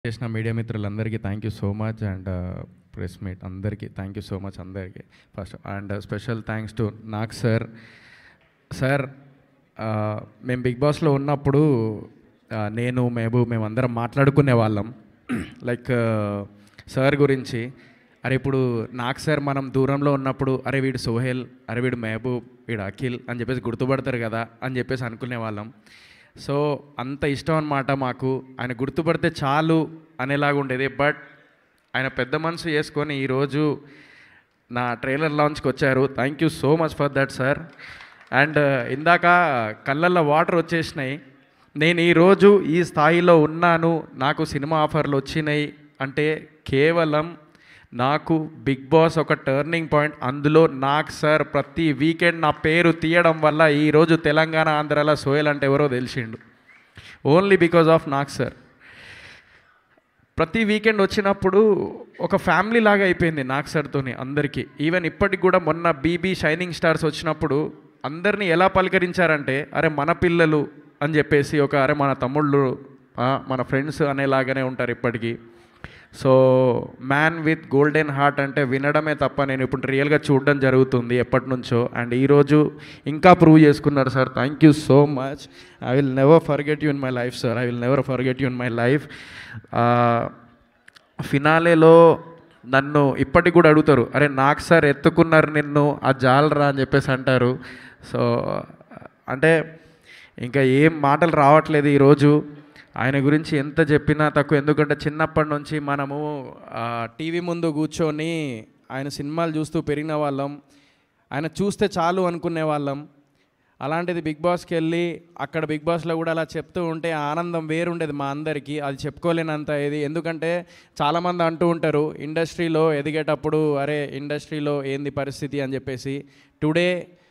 చేసిన మీడియా మిత్రులందరికీ thank you so much and press meet అందరికీ థ్యాంక్ యూ సో మచ్ అందరికీ first and special thanks to Nag sir sir మేము big బాస్లో ఉన్నప్పుడు ఆ, నేను మహబూబ్ మేమందరం మాట్లాడుకునే వాళ్ళం లైక్ సార్ గురించి అరే ఇప్పుడు నాకు సార్ మనం దూరంలో ఉన్నప్పుడు అరే వీడు సోహెల్ అరే వీడు మహబూబ్ వీడు అఖిల్ అని చెప్పేసి గుర్తుపడతారు కదా అని చెప్పేసి అనుకునే వాళ్ళం సో అంత ఇష్టం అన్నమాట మాకు ఆయన గుర్తుపడితే చాలు అనేలాగా ఉండేది బట్ ఆయన పెద్ద మనసు చేసుకొని ఈరోజు నా ట్రైలర్ లాంచ్కి వచ్చారు thank you so much for that sir and ఇందాక కళ్ళల్లో వాటర్ వచ్చేసినాయి నేను ఈరోజు ఈ స్థాయిలో ఉన్నాను నాకు సినిమా ఆఫర్లు వచ్చినాయి అంటే కేవలం నాకు బిగ్ బాస్ ఒక టర్నింగ్ పాయింట్ అందులో నాకు సార్ ప్రతి వీకెండ్ నా పేరు తీయడం వల్ల ఈరోజు తెలంగాణ ఆంధ్రాలో సోయల్ అంటే ఎవరో తెలిసిండు only because of Nag sir ప్రతి వీకెండ్ వచ్చినప్పుడు ఒక ఫ్యామిలీ లాగా అయిపోయింది నాగ్ సార్తోని అందరికీ ఈవెన్ ఇప్పటికి కూడా మొన్న బీబీ షైనింగ్ స్టార్స్ వచ్చినప్పుడు అందరినీ ఎలా పలకరించారంటే అరే మన పిల్లలు అని చెప్పేసి ఒక అరే మన తమ్ముళ్ళు ఆ, మన ఫ్రెండ్స్ అనేలాగానే ఉంటారు ఇప్పటికీ so man with golden heart అంటే వినడమే తప్ప నేను ఇప్పుడు రియల్గా చూడడం జరుగుతుంది ఎప్పటి నుంచో అండ్ ఈరోజు ఇంకా ప్రూవ్ చేసుకున్నారు sir thank you so much I will never forget you in my life sir I will never forget you in my life ఫినాలేలో నన్ను ఇప్పటికి కూడా అడుగుతారు అరే నాకు సార్ ఎత్తుకున్నారు నిన్ను ఆ జాలరా అని చెప్పేసి అంటారు సో అంటే ఇంకా ఏం మాటలు రావట్లేదు ఈరోజు ఆయన గురించి ఎంత చెప్పినా తక్కువ ఎందుకంటే చిన్నప్పటి నుంచి మనము టీవీ ముందు కూర్చొని ఆయన సినిమాలు చూస్తూ పెరిగిన వాళ్ళం ఆయన చూస్తే చాలు అనుకునే వాళ్ళం అలాంటిది బిగ్ బాస్కి వెళ్ళి అక్కడ బిగ్ బాస్లో కూడా అలా చెప్తూ ఉంటే ఆ ఆనందం వేరుండేది మా అందరికీ అది చెప్పుకోలేనంత ఇది ఎందుకంటే చాలామంది అంటూ ఉంటారు ఇండస్ట్రీలో ఎదిగేటప్పుడు అరే ఇండస్ట్రీలో ఏంది పరిస్థితి అని చెప్పేసి టుడే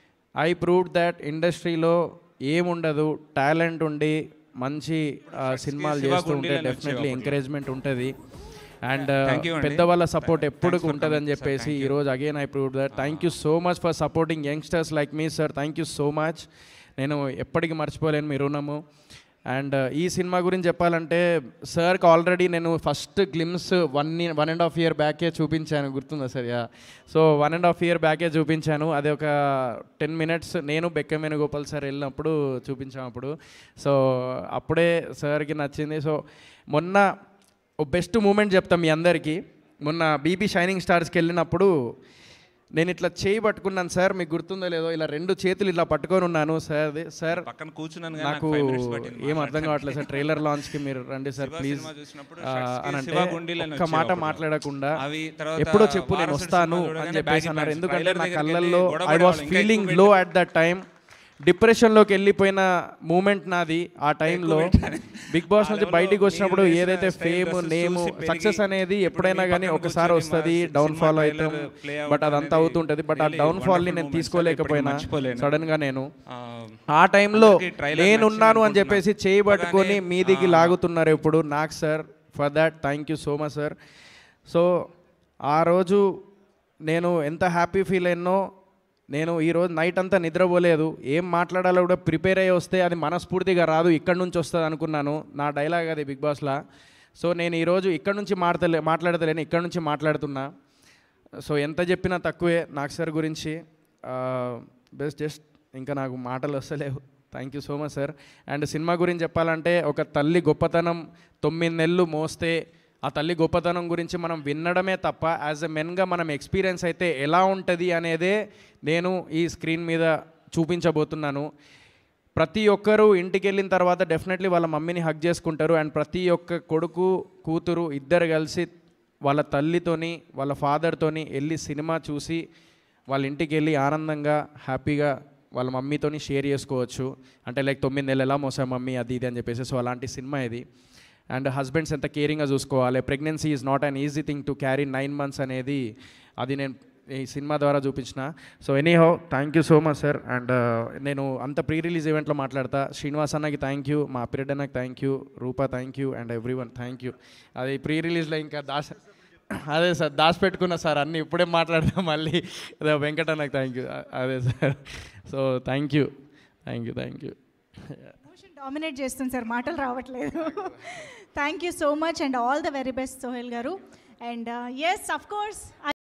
ఐ ప్రూవ్డ్ దట్ ఇండస్ట్రీలో ఏముండదు టాలెంట్ ఉండి మంచి ఆ, సినిమాలు శివ చేస్తూ ఉంటే గుండీలని డెఫినెట్లీ వచ్చేవి ఎంకరేజ్మెంట్ ఉంటుంది అండ్ Thank you అండి. పెద్దవాళ్ళ సపోర్ట్ ఎప్పుడు Thanks for ఉంటుంది అని coming, sir. చెప్పేసి Thank you. ఈరోజు again I prove that thank you so much for supporting youngsters like me sir thank you so much నేను ఎప్పటికీ మర్చిపోలేను మీ రుణము అండ్ ఈ సినిమా గురించి చెప్పాలంటే సార్కి ఆల్రెడీ నేను first glimpse one one and half year బ్యాకే చూపించాను గుర్తుందా sir yeah so one and half year బ్యాకే చూపించాను అది ఒక టెన్ మినిట్స్ నేను బెక్కమేను గోపాల్ సార్ వెళ్ళినప్పుడు చూపించాం అప్పుడు సో అప్పుడే సార్కి నచ్చింది సో మొన్న ఓ బెస్ట్ మూమెంట్ చెప్తాం మీ అందరికీ మొన్న బీబీ షైనింగ్ స్టార్స్కి వెళ్ళినప్పుడు నేను ఇట్లా చేయి పట్టుకున్నాను సార్ మీకు గుర్తుందో లేదో ఇలా రెండు చేతులు ఇట్లా పట్టుకొని ఉన్నాను సార్ సార్ పక్కన కూర్చున్నాను కానీ నాకు నాకు five minutes పట్టింది ఏం అర్థం కావట్లేదు సార్ ట్రైలర్ లాంచ్కి మీరు రండి సార్ శివ ప్లీజ్ సినిమా చూసినప్పుడు ఆ, షర్ట్స్కి అని అంటే శివ గుండీలని ఒక్క మాట వచ్చేవి మాట్లాడకుండా అవి తర్వాత ఎప్పుడో చెప్పు నేను వారసుడు వస్తాను సినిమా అని చూడగానే చెప్పేసి baggy అన్నారు pants. ఎందుకంటే trailer నా దగ్గరికి కళ్ళల్లో వెళ్ళి గొడవ ఐ వాస్ పడేవాళ్ళు. ఇంకా ఫీలింగ్ ఎక్కువ లో అట్ దట్ టైం డిప్రెషన్లోకి వెళ్ళిపోయిన మూమెంట్ నాది ఆ టైంలో బిగ్ బాస్ నుంచి ఆ బయటికి లెవెల్లో వచ్చినప్పుడు మీరు ఏదైతే వేసిన style ఫేమ్ dresses నేమ్ చూసి పెరిగి సక్సెస్ అనేది ఇప్పుడు ఎప్పుడైనా మీ కానీ పక్కన ఒకసారి కూర్చొని వస్తుంది మా డౌన్ సినిమా ఫాల్ trailer అవుతాం play బట్ అవుతుంది అదంతా అవుతుంటుంది బట్ ఆ really డౌన్ ఫాల్ని wonderful నేను moments. తీసుకోలేకపోయినా ఎప్పటికీ మర్చిపోలేను. సడన్గా నేను ఆ, ఆ టైంలో అందరికీ trailer నేనున్నాను అని నచ్చింది చెప్పేసి అనుకుంటున్నా. చేయి పట్టుకొని అలానే, మీదికి ఆ, లాగుతున్నారు ఇప్పుడు నాకు sir for that thank you so much sir so ఆ రోజు నేను ఎంత హ్యాపీ ఫీల్ అయినో నేను ఈరోజు నైట్ అంతా నిద్రపోలేదు ఏం మాట్లాడాలో కూడా ప్రిపేర్ అయ్యి వస్తే అది మనస్ఫూర్తిగా రాదు ఇక్కడ నుంచి వస్తుంది అనుకున్నాను నా డైలాగ్ అది బిగ్ బాస్లా సో నేను ఈరోజు ఇక్కడ నుంచి మాట్లాడలే మాట్లాడతలేను ఇక్కడ నుంచి మాట్లాడుతున్నా సో ఎంత చెప్పినా తక్కువే నాకు సార్ గురించి బెస్ట్ జస్ట్ ఇంకా నాకు మాటలు వస్తలేవు thank you so much sir and cinema గురించి చెప్పాలంటే ఒక తల్లి గొప్పతనం తొమ్మిది నెలలు మోస్తే ఆ తల్లి గొప్పతనం గురించి మనం వినడమే తప్ప యాజ్ ఎ మెన్గా మనం ఎక్స్పీరియన్స్ అయితే ఎలా ఉంటుంది అనేదే నేను ఈ స్క్రీన్ మీద చూపించబోతున్నాను ప్రతి ఒక్కరూ ఇంటికి వెళ్ళిన తర్వాత డెఫినెట్లీ వాళ్ళ మమ్మీని హక్ చేసుకుంటారు అండ్ ప్రతి ఒక్క కొడుకు కూతురు ఇద్దరు కలిసి వాళ్ళ తల్లితోని వాళ్ళ ఫాదర్తోని వెళ్ళి సినిమా చూసి వాళ్ళ ఇంటికి వెళ్ళి ఆనందంగా హ్యాపీగా వాళ్ళ మమ్మీతోని షేర్ చేసుకోవచ్చు అంటే లైక్ తొమ్మిది నెలలు ఎలా మోసా మమ్మీ అది ఇది అని చెప్పేసి సో అలాంటి సినిమా ఇది అండ్ హస్బెండ్స్ ఎంత కేరింగ్గా చూసుకోవాలి pregnancy is not an easy thing to carry nine months అనేది అది నేను ఈ సినిమా ద్వారా చూపించిన so anyhow thank you so much sir and నేను అంత ప్రీ రిలీజ్ ఈవెంట్లో మాట్లాడతా శ్రీనివాస్ అన్నకి థ్యాంక్ యూ మా పిరియడ్ అన్నకి thank you Rupa thank you and everyone thank you అది ప్రీ రిలీజ్లో ఇంకా దాస్ అదే సార్ దాచి పెట్టుకున్నా సార్ అన్నీ ఇప్పుడే మాట్లాడదాం మళ్ళీ అదే వెంకట నాకు థ్యాంక్ యూ అదే sir so thank you thank you thank you emotion dominate చేస్తుంది సార్ మాటలు రావట్లేదు thank you so much and all the very best Sohel garu and yes of course